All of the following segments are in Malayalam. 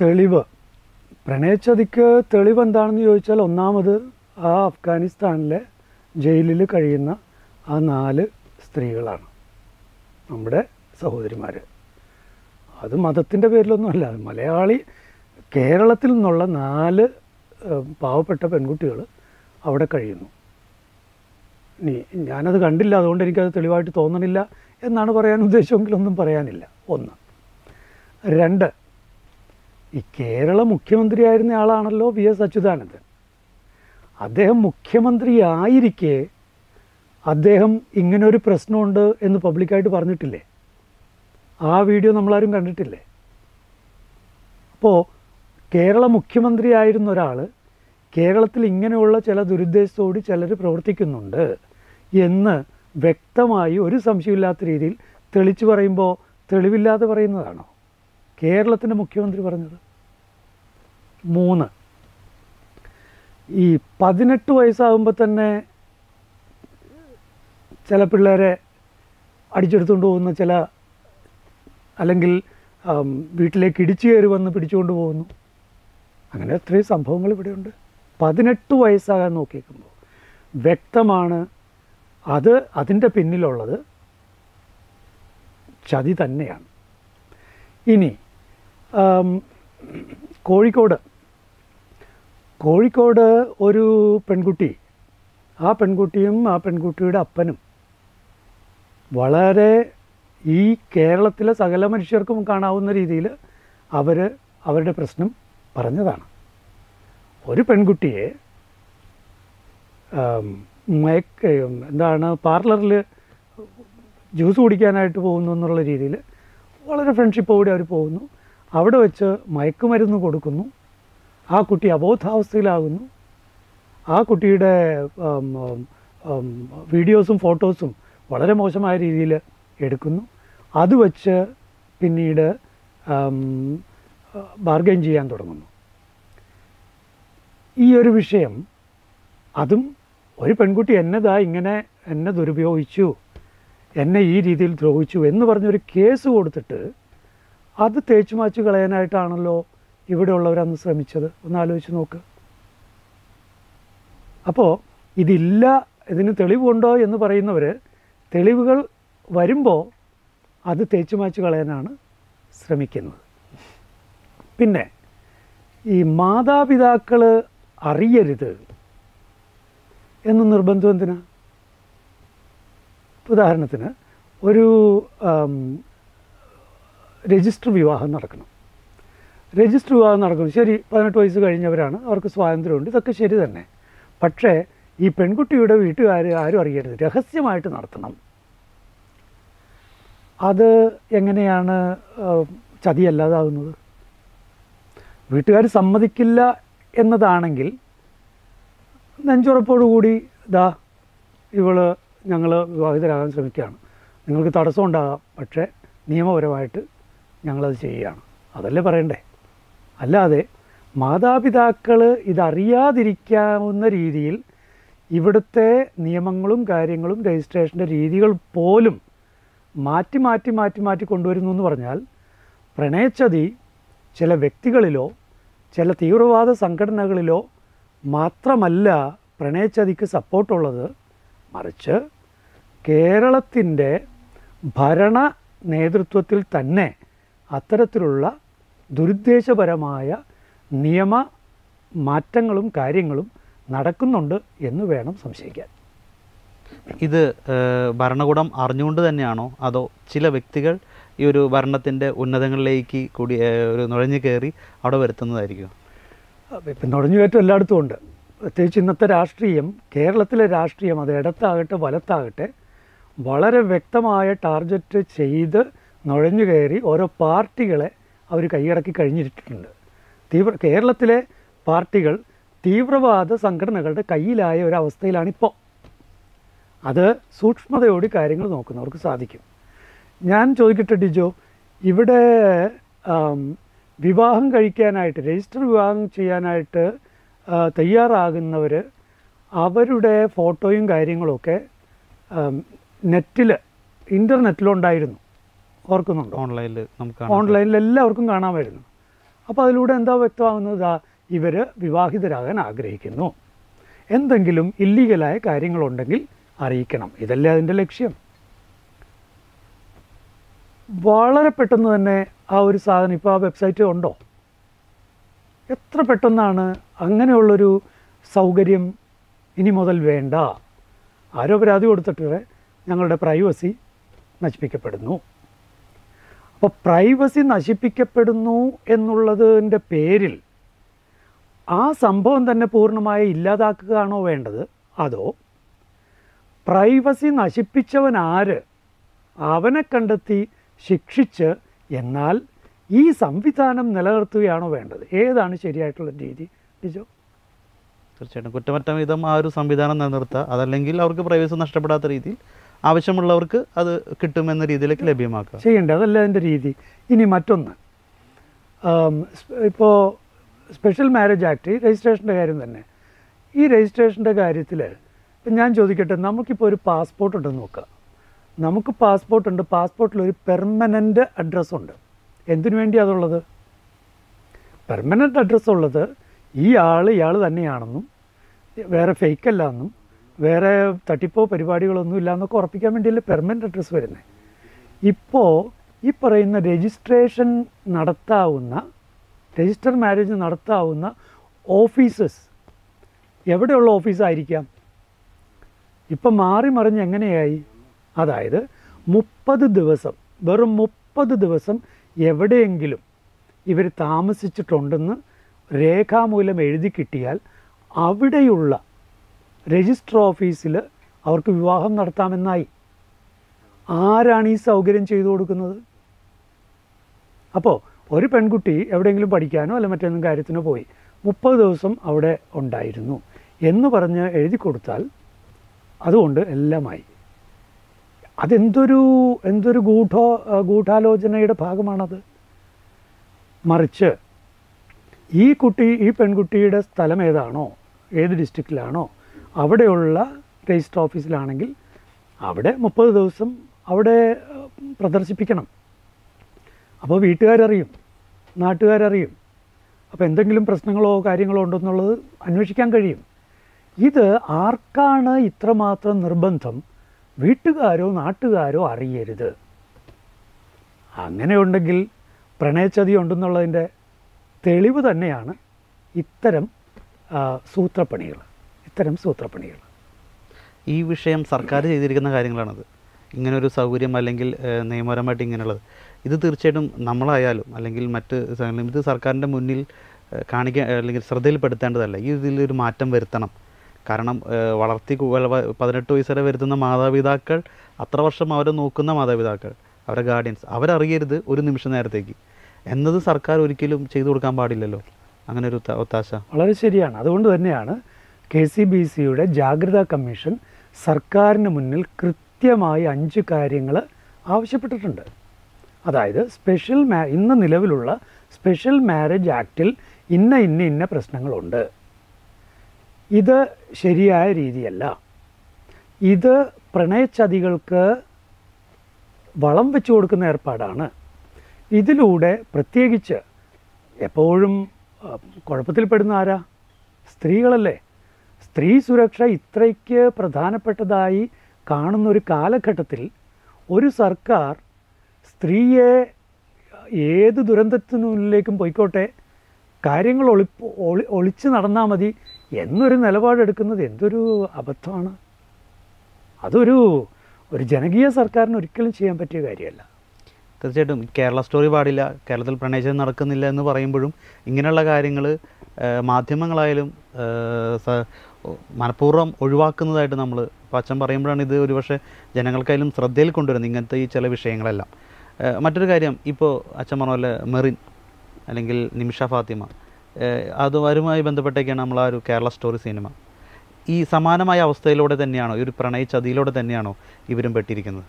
തെളിവ് പ്രണയച്ചതിക്ക് തെളിവ് എന്താണെന്ന് ചോദിച്ചാൽ ഒന്നാമത് ആ അഫ്ഗാനിസ്ഥാനിലെ ജയിലിൽ കഴിയുന്ന ആ നാല് സ്ത്രീകളാണ് നമ്മുടെ സഹോദരിമാർ അത് മതത്തിൻ്റെ പേരിലൊന്നുമല്ല അത് മലയാളി കേരളത്തിൽ നിന്നുള്ള നാല് ഏഹ്, പാവപ്പെട്ട പെൺകുട്ടികൾ അവിടെ കഴിയുന്നു ഇനി ഞാനത് കണ്ടില്ല അതുകൊണ്ട് എനിക്കത് തെളിവായിട്ട് തോന്നണില്ല എന്നാണ് പറയാൻ ഉദ്ദേശമെങ്കിലൊന്നും പറയാനില്ല ഒന്ന് രണ്ട് ഈ കേരള മുഖ്യമന്ത്രിയായിരുന്ന ആളാണല്ലോ വി എസ് അച്യുതാനന്ദൻ അദ്ദേഹം മുഖ്യമന്ത്രിയായിരിക്കെ അദ്ദേഹം ഇങ്ങനൊരു പ്രശ്നമുണ്ട് എന്ന് പബ്ലിക്കായിട്ട് പറഞ്ഞിട്ടില്ലേ ആ വീഡിയോ നമ്മളാരും കണ്ടിട്ടില്ലേ അപ്പോൾ കേരള മുഖ്യമന്ത്രിയായിരുന്ന ഒരാൾ കേരളത്തിൽ ഇങ്ങനെയുള്ള ചില ദുരുദ്ദേശത്തോട് ചിലർ പ്രവർത്തിക്കുന്നുണ്ട് എന്ന് വ്യക്തമായി ഒരു സംശയമില്ലാത്ത രീതിയിൽ തെളിച്ചു പറയുമ്പോൾ തെളിവില്ലാതെ പറയുന്നതാണോ കേരളത്തിൻ്റെ മുഖ്യമന്ത്രി പറഞ്ഞത് മൂന്ന് ഈ പതിനെട്ട് വയസ്സാകുമ്പോൾ തന്നെ ചില പിള്ളേരെ അടിച്ചെടുത്തുകൊണ്ട് പോകുന്ന ചില അല്ലെങ്കിൽ ആം, വീട്ടിലേക്ക് ഇടിച്ചു കയറി വന്ന് പിടിച്ചുകൊണ്ട് പോകുന്നു അങ്ങനെ എത്രയും സംഭവങ്ങൾ ഇവിടെയുണ്ട് പതിനെട്ട് വയസ്സാകാൻ നോക്കിയേക്കുമ്പോൾ വ്യക്തമാണ് അത് അതിൻ്റെ പിന്നിലുള്ളത് ചതി തന്നെയാണ് ഇനി ആം, കോഴിക്കോട് കോഴിക്കോട് ഒരു പെൺകുട്ടി ആ പെൺകുട്ടിയും ആ പെൺകുട്ടിയുടെ അപ്പനും വളരെ ഈ കേരളത്തിലെ സകല മനുഷ്യർക്കും കാണാവുന്ന രീതിയിൽ അവർ അവരുടെ പ്രശ്നം പറഞ്ഞതാണ് ഒരു പെൺകുട്ടിയെ ആം, മയക്ക എന്താണ് പാർലറിൽ ജ്യൂസ് കുടിക്കാനായിട്ട് പോകുന്നു എന്നുള്ള രീതിയിൽ വളരെ ഫ്രണ്ട്ഷിപ്പോടെ അവർ പോകുന്നു അവിടെ വെച്ച് മയക്കുമരുന്ന് കൊടുക്കുന്നു ആ കുട്ടി അബോധാവസ്ഥയിലാകുന്നു ആ കുട്ടിയുടെ ആം, ആം, ആം, വീഡിയോസും ഫോട്ടോസും വളരെ മോശമായ രീതിയിൽ എടുക്കുന്നു അത് വച്ച് പിന്നീട് ബാർഗൈൻ ചെയ്യാൻ തുടങ്ങുന്നു ഈ ഒരു വിഷയം അതും ഒരു പെൺകുട്ടി എന്നതാ ഇങ്ങനെ എന്നെ ദുരുപയോഗിച്ചു എന്നെ ഈ രീതിയിൽ ദ്രോഹിച്ചു എന്ന് പറഞ്ഞൊരു കേസ് കൊടുത്തിട്ട് അത് തേച്ചു മാച്ച് കളയാനായിട്ടാണല്ലോ ഇവിടെയുള്ളവരന്ന് ശ്രമിച്ചത് ഒന്ന് ആലോചിച്ച് നോക്ക് അപ്പോൾ ഇതില്ല ഇതിന് തെളിവുണ്ടോ എന്ന് പറയുന്നവർ തെളിവുകൾ വരുമ്പോൾ അത് തേച്ചു മാച്ച് കളയാനാണ് ശ്രമിക്കുന്നത് പിന്നെ ഈ മാതാപിതാക്കൾ അറിയരുത് എന്ന് നിർബന്ധം എന്തിനാ ഉദാഹരണത്തിന് ഒരു ആം, രജിസ്റ്റർ വിവാഹം നടക്കണം രജിസ്റ്റർ വിവാഹം നടക്കുന്നു ശരി പതിനെട്ട് വയസ്സ് കഴിഞ്ഞവരാണ് അവർക്ക് സ്വാതന്ത്ര്യമുണ്ട് ഇതൊക്കെ ശരി തന്നെ പക്ഷേ ഈ പെൺകുട്ടിയുടെ വീട്ടുകാർ ആരും അറിയരുത് രഹസ്യമായിട്ട് നടത്തണം അത് എങ്ങനെയാണ് ആ, ചതിയല്ലാതാകുന്നത് വീട്ടുകാർ സമ്മതിക്കില്ല എന്നതാണെങ്കിൽ നെഞ്ചുറപ്പോടുകൂടി ദാ ഇവള് ഞങ്ങൾ വിവാഹിതരാകാൻ ശ്രമിക്കുകയാണ് നിങ്ങൾക്ക് തടസ്സം ഉണ്ടാകാം പക്ഷേ നിയമപരമായിട്ട് ഞങ്ങളത് ചെയ്യുകയാണ് അതല്ലേ പറയണ്ടേ അല്ലാതെ മാതാപിതാക്കൾ ഇതറിയാതിരിക്കാവുന്ന രീതിയിൽ ഇവിടുത്തെ നിയമങ്ങളും കാര്യങ്ങളും രജിസ്ട്രേഷൻ്റെ രീതികൾ പോലും മാറ്റി മാറ്റി മാറ്റി മാറ്റി കൊണ്ടുവരുന്നു എന്ന് പറഞ്ഞാൽ പ്രണയച്ചതി ചില വ്യക്തികളിലോ ചില തീവ്രവാദ സംഘടനകളിലോ മാത്രമല്ല പ്രണയച്ചതിക്ക് സപ്പോർട്ടുള്ളത് മറിച്ച് കേരളത്തിൻ്റെ ഭരണ നേതൃത്വത്തിൽ തന്നെ അത്തരത്തിലുള്ള ദുരുദ്ദേശപരമായ നിയമ മാറ്റങ്ങളും കാര്യങ്ങളും നടക്കുന്നുണ്ട് എന്ന് വേണം സംശയിക്കാൻ ഇത് ഏഹ്, ഭരണകൂടം അറിഞ്ഞുകൊണ്ട് തന്നെയാണോ അതോ ചില വ്യക്തികൾ ഈ ഒരു ഭരണത്തിൻ്റെ ഉന്നതങ്ങളിലേക്ക് കൂടി ഏഹ്, ഒരു നുഴഞ്ഞു കയറി അവിടെ വരുത്തുന്നതായിരിക്കും ഇപ്പം നുഴഞ്ഞുകയറ്റം എല്ലായിടത്തും ഉണ്ട് പ്രത്യേകിച്ച് ഇന്നത്തെ രാഷ്ട്രീയം കേരളത്തിലെ രാഷ്ട്രീയം അത് ഇടത്താകട്ടെ വലത്താകട്ടെ വളരെ വ്യക്തമായ ടാർഗറ്റ് ചെയ്ത് നുഴഞ്ഞു കയറി ഓരോ പാർട്ടികളെ അവർ കൈയടക്കി കഴിഞ്ഞിട്ടുണ്ട് തീവ്ര കേരളത്തിലെ പാർട്ടികൾ തീവ്രവാദ സംഘടനകളുടെ കയ്യിലായ ഒരവസ്ഥയിലാണിപ്പോൾ അത് സൂക്ഷ്മതയോടെ കാര്യങ്ങൾ നോക്കുന്നവർക്ക് സാധിക്കും ഞാൻ ചോദിക്കട്ടെ ഡിജോ ഇവിടെ ആം, വിവാഹം കഴിക്കാനായിട്ട് രജിസ്റ്റർ വിവാഹം ചെയ്യാനായിട്ട് തയ്യാറാകുന്നവർ അവരുടെ ഫോട്ടോയും കാര്യങ്ങളൊക്കെ നെറ്റിൽ ഇൻ്റർനെറ്റിലുണ്ടായിരുന്നു ഓർക്കുന്നുണ്ടോ ഓൺലൈനിൽ നമുക്ക് കാണാം. ഓൺലൈനിൽ എല്ലാവർക്കും കാണാമായിരുന്നു അപ്പോൾ അതിലൂടെ എന്താ വ്യക്തമാകുന്നത് ഇവർ വിവാഹിതരാകാൻ ആഗ്രഹിക്കുന്നു എന്തെങ്കിലും ഇല്ലീഗലായ കാര്യങ്ങളുണ്ടെങ്കിൽ അറിയിക്കണം ഇതല്ലേ അതിൻ്റെ ലക്ഷ്യം വളരെ പെട്ടെന്ന് തന്നെ ആ ഒരു സാധനം ഇപ്പോൾ ആ വെബ്സൈറ്റ് ഉണ്ടോ എത്ര പെട്ടെന്നാണ് അങ്ങനെയുള്ളൊരു സൗകര്യം ഇനി മുതൽ വേണ്ട ആരോ പരാതി കൊടുത്തിട്ട് ഞങ്ങളുടെ പ്രൈവസി നശിപ്പിക്കപ്പെടുന്നു അപ്പോൾ പ്രൈവസി നശിപ്പിക്കപ്പെടുന്നു എന്നുള്ളതിൻ്റെ പേരിൽ ആ സംഭവം തന്നെ പൂർണ്ണമായി ഇല്ലാതാക്കുകയാണോ വേണ്ടത് അതോ പ്രൈവസി നശിപ്പിച്ചവൻ ആര് അവനെ കണ്ടെത്തി ശിക്ഷിച്ച് എന്നാൽ ഈ സംവിധാനം നിലനിർത്തുകയാണോ വേണ്ടത് ഏതാണ് ശരിയായിട്ടുള്ള രീതി ലിജോ തീർച്ചയായിട്ടും കുറ്റമറ്റ വിധം ആ ഒരു സംവിധാനം നിലനിർത്തുക അതല്ലെങ്കിൽ അവർക്ക് പ്രൈവസി നഷ്ടപ്പെടാത്ത രീതിയിൽ ആവശ്യമുള്ളവർക്ക് അത് കിട്ടുമെന്ന രീതിയിലേക്ക് ലഭ്യമാക്കുക ചെയ്യേണ്ടത് അതല്ല അതിൻ്റെ രീതി ഇനി മറ്റൊന്ന് ഇപ്പോൾ സ്പെഷ്യൽ മാരേജ് ആക്ട് രജിസ്ട്രേഷൻ്റെ കാര്യം തന്നെ ഈ രജിസ്ട്രേഷൻ്റെ കാര്യത്തിൽ ഇപ്പം ഞാൻ ചോദിക്കട്ടെ നമുക്കിപ്പോൾ ഒരു പാസ്പോർട്ട് ഉണ്ടെന്ന് നോക്കുക നമുക്ക് പാസ്പോർട്ട് ഉണ്ട് പാസ്പോർട്ടിൽ ഒരു പെർമനൻ്റ് അഡ്രസ്സ് ഉണ്ട് എന്തിനു വേണ്ടി അതുള്ളത് പെർമനൻ്റ് അഡ്രസ്സ് ഉള്ളത് ഈ ആൾ ഇയാൾ തന്നെയാണെന്നും വേറെ ഫേക്ക് അല്ല എന്നും വേറെ തട്ടിപ്പോ പരിപാടികളൊന്നും ഇല്ല എന്നൊക്കെ ഉറപ്പിക്കാൻ വേണ്ടിയല്ലേ പെർമനൻ്റ് അഡ്രസ്സ് വരുന്നത് ഇപ്പോൾ ഈ പറയുന്ന രജിസ്ട്രേഷൻ നടത്താവുന്ന രജിസ്റ്റർ മാരേജ് നടത്താവുന്ന ഓഫീസസ് എവിടെയുള്ള ഓഫീസായിരിക്കാം ഇപ്പം മാറി മറിഞ്ഞ് എങ്ങനെയായി അതായത് മുപ്പത് ദിവസം വെറും മുപ്പത് ദിവസം എവിടെയെങ്കിലും ഇവർ താമസിച്ചിട്ടുണ്ടെന്ന് രേഖാമൂലം എഴുതി കിട്ടിയാൽ അവിടെയുള്ള രജിസ്റ്റർ ഓഫീസിൽ അവർക്ക് വിവാഹം നടത്താമെന്നായി ആരാണ് ഈ സൗകര്യം ചെയ്തു കൊടുക്കുന്നത് അപ്പോൾ ഒരു പെൺകുട്ടി എവിടെയെങ്കിലും പഠിക്കാനോ അല്ല മറ്റേതെങ്കിലും കാര്യത്തിനോ പോയി മുപ്പത് ദിവസം അവിടെ ഉണ്ടായിരുന്നു എന്ന് പറഞ്ഞ് എഴുതി കൊടുത്താൽ അതുകൊണ്ട് എല്ലാമായി അതെന്തൊരു എന്തൊരു ഗൂഢോ ഗൂഢാലോചനയുടെ ഭാഗമാണത് മറിച്ച് ഈ കുട്ടി ഈ പെൺകുട്ടിയുടെ സ്ഥലം ഏതാണോ ഏത് ഡിസ്ട്രിക്റ്റിലാണോ അവിടെയുള്ള രജിസ്റ്റർ ഓഫീസിലാണെങ്കിൽ അവിടെ മുപ്പത് ദിവസം അവിടെ ഏഹ്, പ്രദർശിപ്പിക്കണം അപ്പോൾ വീട്ടുകാരറിയും നാട്ടുകാരറിയും അപ്പോൾ എന്തെങ്കിലും പ്രശ്നങ്ങളോ കാര്യങ്ങളോ ഉണ്ടെന്നുള്ളത് അന്വേഷിക്കാൻ കഴിയും ഇത് ആർക്കാണ് ഇത്രമാത്രം നിർബന്ധം വീട്ടുകാരോ നാട്ടുകാരോ അറിയരുത് അങ്ങനെയുണ്ടെങ്കിൽ പ്രണയച്ചതി ഉണ്ടെന്നുള്ളതിൻ്റെ തെളിവ് തന്നെയാണ് ഇത്തരം ആ, സൂത്രപ്പണികൾ ഇത്തരം സൂത്രപ്പണികൾ ഈ വിഷയം സർക്കാർ ചെയ്തിരിക്കുന്ന കാര്യങ്ങളാണത് ഇങ്ങനൊരു സൗകര്യം അല്ലെങ്കിൽ ഏഹ്, നിയമപരമായിട്ട് ഇങ്ങനെയുള്ളത് ഇത് തീർച്ചയായിട്ടും നമ്മളായാലും അല്ലെങ്കിൽ മറ്റ് സ്ഥലങ്ങളിലും ഇത് സർക്കാരിൻ്റെ മുന്നിൽ ഏഹ്, കാണിക്കാൻ അല്ലെങ്കിൽ ശ്രദ്ധയിൽപ്പെടുത്തേണ്ടതല്ല ഈ ഇതിലൊരു മാറ്റം വരുത്തണം കാരണം ഏഹ്, വളർത്തി കു- വ- വ- പതിനെട്ട് വയസ്സ് വരെ വരുത്തുന്ന മാതാപിതാക്കൾ അത്ര വർഷം അവരെ നോക്കുന്ന മാതാപിതാക്കൾ അവരുടെ ഗാർഡിയൻസ് അവരറിയരുത് ഒരു നിമിഷ നേരത്തേക്ക് എന്നത് സർക്കാർ ഒരിക്കലും ചെയ്തു കൊടുക്കാൻ പാടില്ലല്ലോ അങ്ങനെ ഒരു ഒത്ത- ഒത്താശ വളരെ ശരിയാണ് അതുകൊണ്ട് തന്നെയാണ് കെ സി ബി സിയുടെ ജാഗ്രതാ കമ്മീഷൻ സർക്കാരിന് മുന്നിൽ കൃത്യമായി അഞ്ച് കാര്യങ്ങൾ ആവശ്യപ്പെട്ടിട്ടുണ്ട് അതായത് സ്പെഷ്യൽ മാ ഇന്ന് നിലവിലുള്ള സ്പെഷ്യൽ മാരേജ് ആക്റ്റിൽ ഇന്ന ഇന്ന ഇന്ന പ്രശ്നങ്ങളുണ്ട് ഇത് ശരിയായ രീതിയല്ല ഇത് പ്രണയച്ചതികൾക്ക് വളം വെച്ച് കൊടുക്കുന്ന ഏർപ്പാടാണ് ഇതിലൂടെ പ്രത്യേകിച്ച് എപ്പോഴും ആ, കുഴപ്പത്തിൽപ്പെടുന്ന ആരാ സ്ത്രീകളല്ലേ സ്ത്രീ സുരക്ഷ ഇത്രയ്ക്ക് പ്രധാനപ്പെട്ടതായി കാണുന്ന ഒരു കാലഘട്ടത്തിൽ ഒരു സർക്കാർ സ്ത്രീയെ ഏത് ദുരന്തത്തിനുള്ളിലേക്കും പോയിക്കോട്ടെ കാര്യങ്ങൾ ഒളിപ്പ് ഒളി ഒളിച്ച് നടന്നാൽ മതി എന്നൊരു നിലപാടെടുക്കുന്നത് എന്തൊരു അബദ്ധമാണ് അതൊരു ഒരു ജനകീയ സർക്കാരിന് ഒരിക്കലും ചെയ്യാൻ പറ്റിയ കാര്യമല്ല തീർച്ചയായിട്ടും കേരള സ്റ്റോറി പാടില്ല കേരളത്തിൽ പ്രണയിച്ചത് നടക്കുന്നില്ല എന്ന് പറയുമ്പോഴും ഇങ്ങനെയുള്ള കാര്യങ്ങൾ മാധ്യമങ്ങളായാലും ഏഹ്, സ- ഒ- മനഃപൂർവ്വം ഒഴിവാക്കുന്നതായിട്ട് നമ്മൾ ഇപ്പോൾ അച്ഛൻ പറയുമ്പോഴാണ് ഇത് ഒരുപക്ഷെ ജനങ്ങൾക്കായാലും ശ്രദ്ധയിൽ കൊണ്ടുവരുന്നത് ഇങ്ങനത്തെ ഈ ചില വിഷയങ്ങളെല്ലാം ഏഹ്, മറ്റൊരു കാര്യം ഇപ്പോൾ അച്ഛൻ പറഞ്ഞ പോലെ മെറിൻ അല്ലെങ്കിൽ നിമിഷ ഫാത്തിമ ഏഹ്, അതുമാരുമായി ബന്ധപ്പെട്ടൊക്കെയാണ് നമ്മൾ ആ ഒരു കേരള സ്റ്റോറി സിനിമ ഈ സമാനമായ അവസ്ഥയിലൂടെ തന്നെയാണോ ഈ ഒരു പ്രണയ ചതിയിലൂടെ തന്നെയാണോ ഇവരും പെട്ടിരിക്കുന്നത്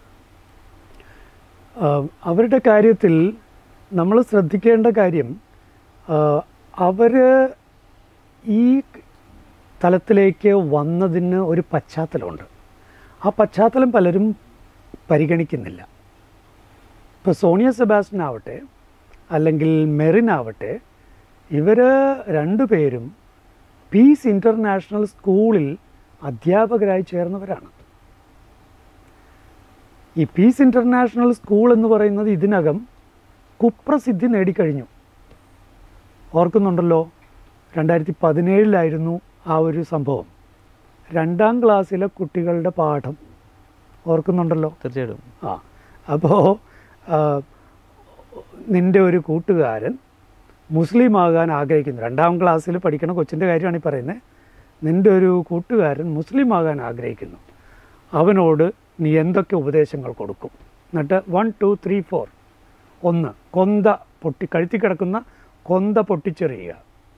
ആഹ് അവരുടെ കാര്യത്തിൽ നമ്മൾ ശ്രദ്ധിക്കേണ്ട കാര്യം അവർ ഈ തലത്തിലേക്ക് വന്നതിന് ഒരു പശ്ചാത്തലമുണ്ട് ആ പശ്ചാത്തലം പലരും പരിഗണിക്കുന്നില്ല ഇപ്പോൾ സോണിയ സെബാസ്റ്റ്യൻ ആവട്ടെ അല്ലെങ്കിൽ മെറിൻ ആവട്ടെ ഇവർ രണ്ടുപേരും പീസ് ഇൻ്റർനാഷണൽ സ്കൂളിൽ അധ്യാപകരായി ചേർന്നവരാണ് ഈ പീസ് ഇൻ്റർനാഷണൽ സ്കൂൾ എന്ന് പറയുന്നത് ഇതിനകം കുപ്രസിദ്ധി നേടിക്കഴിഞ്ഞു ഓർക്കുന്നുണ്ടല്ലോ രണ്ടായിരത്തി പതിനേഴിലായിരുന്നു ആ ഒരു സംഭവം രണ്ടാം ക്ലാസ്സിലെ കുട്ടികളുടെ പാഠം ഓർക്കുന്നുണ്ടല്ലോ തീർച്ചയായിട്ടും ആ അപ്പോൾ നിൻ്റെ ഒരു കൂട്ടുകാരൻ മുസ്ലിം ആകാൻ ആഗ്രഹിക്കുന്നു രണ്ടാം ക്ലാസ്സിൽ പഠിക്കണ കൊച്ചിൻ്റെ കാര്യമാണ് ഈ പറയുന്നത് നിൻ്റെ ഒരു കൂട്ടുകാരൻ മുസ്ലിം ആകാൻ ആഗ്രഹിക്കുന്നു അവനോട് നീ എന്തൊക്കെ ഉപദേശങ്ങൾ കൊടുക്കും എന്നിട്ട് വൺ ടു ത്രീ ഫോർ ഒന്ന് കൊന്ത പൊട്ടി കഴുത്തി കിടക്കുന്ന കൊന്ത പൊട്ടിച്ചെറിയുക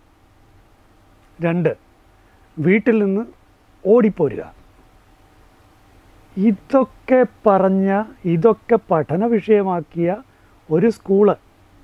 രണ്ട് വീട്ടിൽ നിന്ന് ഓടിപ്പോരുക ഇതൊക്കെ പറഞ്ഞ ഇതൊക്കെ പഠന വിഷയമാക്കിയ ഒരു സ്കൂള്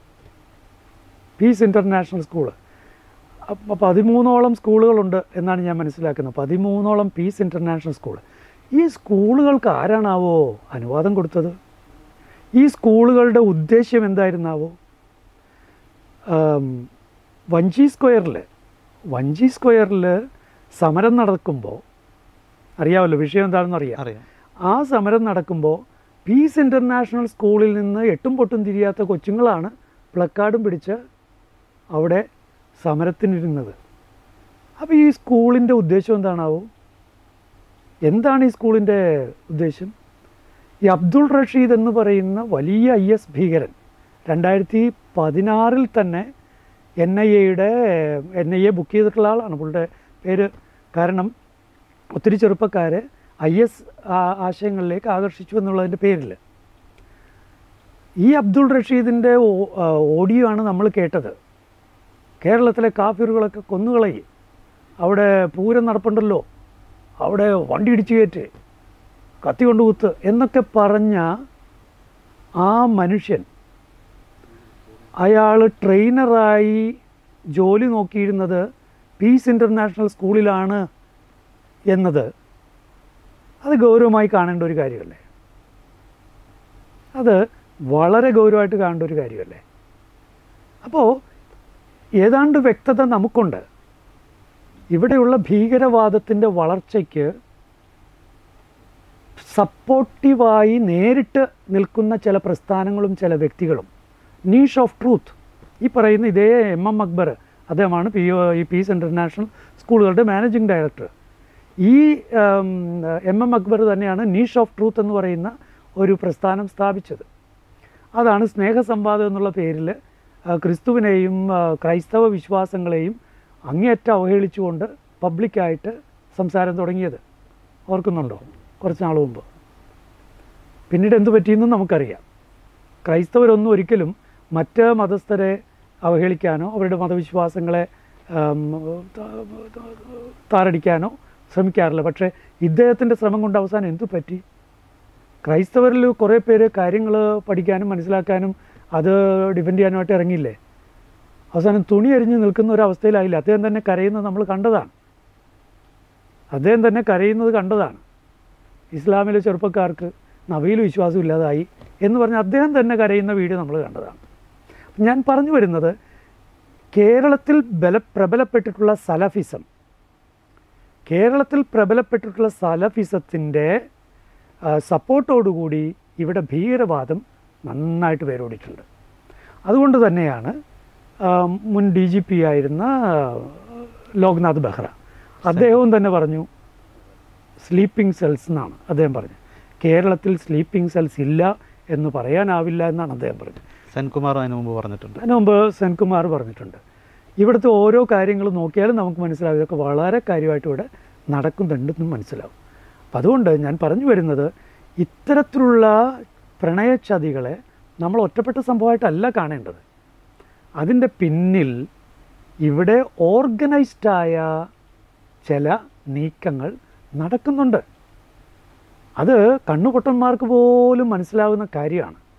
പീസ് ഇൻ്റർനാഷണൽ സ്കൂള് അപ്പോൾ പതിമൂന്നോളം സ്കൂളുകളുണ്ട് എന്നാണ് ഞാൻ മനസ്സിലാക്കുന്നത് പതിമൂന്നോളം പീസ് ഇൻ്റർനാഷണൽ സ്കൂൾ ഈ സ്കൂളുകൾക്ക് ആരാണാവോ അനുവാദം കൊടുത്തത് ഈ സ്കൂളുകളുടെ ഉദ്ദേശ്യം എന്തായിരുന്നാവോ ആം, വഞ്ചി സ്ക്വയറിൽ വഞ്ചി സ്ക്വയറിൽ സമരം നടക്കുമ്പോൾ അറിയാമല്ലോ വിഷയം എന്താണെന്ന് അറിയാം അറിയാം ആ സമരം നടക്കുമ്പോൾ പീസ് ഇൻ്റർനാഷണൽ സ്കൂളിൽ നിന്ന് എട്ടും പൊട്ടും തിരിയാത്ത കൊച്ചുങ്ങളാണ് പ്ലക്കാർഡും പിടിച്ച് അവിടെ സമരത്തിനിരുന്നത് അപ്പോൾ ഈ സ്കൂളിൻ്റെ ഉദ്ദേശം എന്താണാവോ എന്താണ് ഈ സ്കൂളിൻ്റെ ഉദ്ദേശം ഈ അബ്ദുൾ റഷീദ് എന്ന് പറയുന്ന വലിയ ഐ എസ് ഭീകരൻ രണ്ടായിരത്തി പതിനാറിൽ തന്നെ എൻ ഐ എയുടെ എൻ ഐ എ ബുക്ക് ചെയ്തിട്ടുള്ള ആളാണ് പുള്ളിയുടെ പേര് കാരണം ഒത്തിരി ചെറുപ്പക്കാരെ ഐ എസ് ആശയങ്ങളിലേക്ക് ആകർഷിച്ചു എന്നുള്ളതിൻ്റെ പേരിൽ ഈ അബ്ദുൾ റഷീദിൻ്റെ ഓ- ആ, ഓഡിയോ ആണ് നമ്മൾ കേട്ടത് കേരളത്തിലെ കാഫിറുകളൊക്കെ കൊന്നുകളയും അവിടെ പൂരം നടപ്പുണ്ടല്ലോ അവിടെ വണ്ടി ഇടിച്ചു കയറ്റ് കത്തി കൊണ്ട് കുത്ത് എന്നൊക്കെ പറഞ്ഞ ആ മനുഷ്യൻ അയാൾ ട്രെയിനറായി ജോലി നോക്കിയിരുന്നത് പീസ് ഇൻ്റർനാഷണൽ സ്കൂളിലാണ് എന്നത് അത് ഗൗരവമായി കാണേണ്ട ഒരു കാര്യമല്ലേ അത് വളരെ ഗൗരവമായിട്ട് കാണേണ്ട ഒരു കാര്യമല്ലേ അപ്പോൾ ഏതാണ്ട് വ്യക്തത നമുക്കുണ്ട് ഇവിടെയുള്ള ഭീകരവാദത്തിൻ്റെ വളർച്ചയ്ക്ക് സപ്പോർട്ടീവായി നേരിട്ട് നിൽക്കുന്ന ചില പ്രസ്ഥാനങ്ങളും ചില വ്യക്തികളും നീഷ് ഓഫ് ട്രൂത്ത് ഈ പറയുന്ന ഇതേ എം എം അക്ബർ അദ്ദേഹമാണ് പി ഒ ഈ പീസ് ഇൻ്റർനാഷണൽ സ്കൂളുകളുടെ മാനേജിംഗ് ഡയറക്ടർ ഈ എം എം അക്ബർ തന്നെയാണ് നീഷ് ഓഫ് ട്രൂത്ത് എന്ന് പറയുന്ന ഒരു പ്രസ്ഥാനം സ്ഥാപിച്ചത് അതാണ് സ്നേഹസംവാദം എന്നുള്ള പേരിൽ ആ, ക്രിസ്തുവിനെയും ആ, ക്രൈസ്തവ വിശ്വാസങ്ങളെയും അങ്ങേയറ്റം അവഹേളിച്ചുകൊണ്ട് പബ്ലിക്കായിട്ട് സംസാരം തുടങ്ങിയത് ഓർക്കുന്നുണ്ടോ കുറച്ച് നാൾ മുമ്പ് പിന്നീട് എന്ത് പറ്റിയെന്നും നമുക്കറിയാം ക്രൈസ്തവരൊന്നും ഒരിക്കലും മറ്റ് മതസ്ഥരെ അവഹേളിക്കാനോ അവരുടെ മതവിശ്വാസങ്ങളെ ആം, ത- ത- താറടിക്കാനോ ശ്രമിക്കാറില്ല പക്ഷേ ഇദ്ദേഹത്തിൻ്റെ ശ്രമം കൊണ്ട് അവസാനം എന്തു പറ്റി ക്രൈസ്തവരിൽ കുറേ പേര് കാര്യങ്ങൾ പഠിക്കാനും മനസ്സിലാക്കാനും അത് ഡിഫെൻഡ് ചെയ്യാനുമായിട്ട് ഇറങ്ങിയില്ലേ അവസാനം തുണി എരിഞ്ഞ് നിൽക്കുന്ന ഒരു അവസ്ഥയിലായില്ല അദ്ദേഹം തന്നെ കരയുന്നത് നമ്മൾ കണ്ടതാണ് അദ്ദേഹം തന്നെ കരയുന്നത് കണ്ടതാണ് ഇസ്ലാമിലെ ചെറുപ്പക്കാർക്ക് നവയിൽ വിശ്വാസം ഇല്ലാതായി എന്ന് പറഞ്ഞ് അദ്ദേഹം തന്നെ കരയുന്ന വീഡിയോ നമ്മൾ കണ്ടതാണ് ഞാൻ പറഞ്ഞു വരുന്നത് കേരളത്തിൽ ബല പ്രബലപ്പെട്ടിട്ടുള്ള സലഫിസം കേരളത്തിൽ പ്രബലപ്പെട്ടിട്ടുള്ള സലഫിസത്തിൻ്റെ സപ്പോർട്ടോടുകൂടി ഇവിടെ ഭീകരവാദം നന്നായിട്ട് പേരോടിയിട്ടുണ്ട് അതുകൊണ്ട് തന്നെയാണ് ആ, മുൻ ഡി ജി പി ആയിരുന്ന ആ, ലോക്നാഥ് ബെഹ്റ അദ്ദേഹവും തന്നെ പറഞ്ഞു സ്ലീപ്പിംഗ് സെൽസ് എന്നാണ് അദ്ദേഹം പറഞ്ഞത് കേരളത്തിൽ സ്ലീപ്പിംഗ് സെൽസ് ഇല്ല എന്ന് പറയാനാവില്ല എന്നാണ് അദ്ദേഹം പറഞ്ഞത് സെൻകുമാർ അതിനു മുമ്പ് പറഞ്ഞിട്ടുണ്ട് അതിന് മുമ്പ് സെൻകുമാർ പറഞ്ഞിട്ടുണ്ട് ഇവിടുത്തെ ഓരോ കാര്യങ്ങൾ നോക്കിയാലും നമുക്ക് മനസ്സിലാവും ഇതൊക്കെ വളരെ കാര്യമായിട്ട് ഇവിടെ നടക്കുന്നുണ്ടെന്നും മനസ്സിലാവും അപ്പം അതുകൊണ്ട് ഞാൻ പറഞ്ഞു വരുന്നത് ഇത്തരത്തിലുള്ള പ്രണയച്ചതികളെ നമ്മൾ ഒറ്റപ്പെട്ട സംഭവമായിട്ടല്ല കാണേണ്ടത് അതിൻ്റെ പിന്നിൽ ഇവിടെ ഓർഗനൈസ്ഡായ ചില നീക്കങ്ങൾ നടക്കുന്നുണ്ട് അത് കണ്ണുപൊട്ടന്മാർക്ക് പോലും മനസ്സിലാവുന്ന കാര്യമാണ്